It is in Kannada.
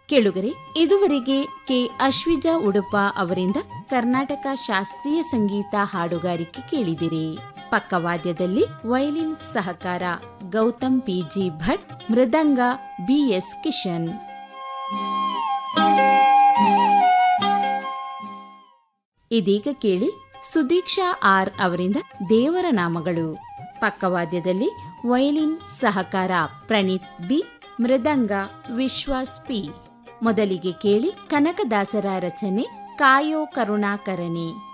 ಕೇಳುಗರೆ ಇದುವರೆಗೆ ಕೆ ಅಶ್ವಿಜಾ ಉಡುಪ ಅವರಿಂದ ಕರ್ನಾಟಕ ಶಾಸ್ತ್ರೀಯ ಸಂಗೀತ ಹಾಡುಗಾರಿಕೆ ಕೇಳಿದಿರಿ ಪಕ್ಕವಾದ್ಯದಲ್ಲಿ ವಯಲಿನ್ ಸಹಕಾರ ಗೌತಮ್ ಪಿಜಿ ಭಟ್ ಮೃದಂಗ ಬಿಎಸ್ ಕಿಶನ್ ಇದೀಗ ಕೇಳಿ ಸುದೀಕ್ಷಾ ಆರ್ ಅವರಿಂದ ದೇವರ ನಾಮಗಳು ಪಕ್ಕವಾದ್ಯದಲ್ಲಿ ವಯಲಿನ್ ಸಹಕಾರ ಪ್ರಣೀತ್ ಬಿ ಮೃದಂಗ ವಿಶ್ವಾಸ್ ಪಿ ಮೊದಲಿಗೆ ಕೇಳಿ ಕನಕದಾಸರ ರಚನೆ ಕಾಯೋ ಕರುಣಾಕರಣೆ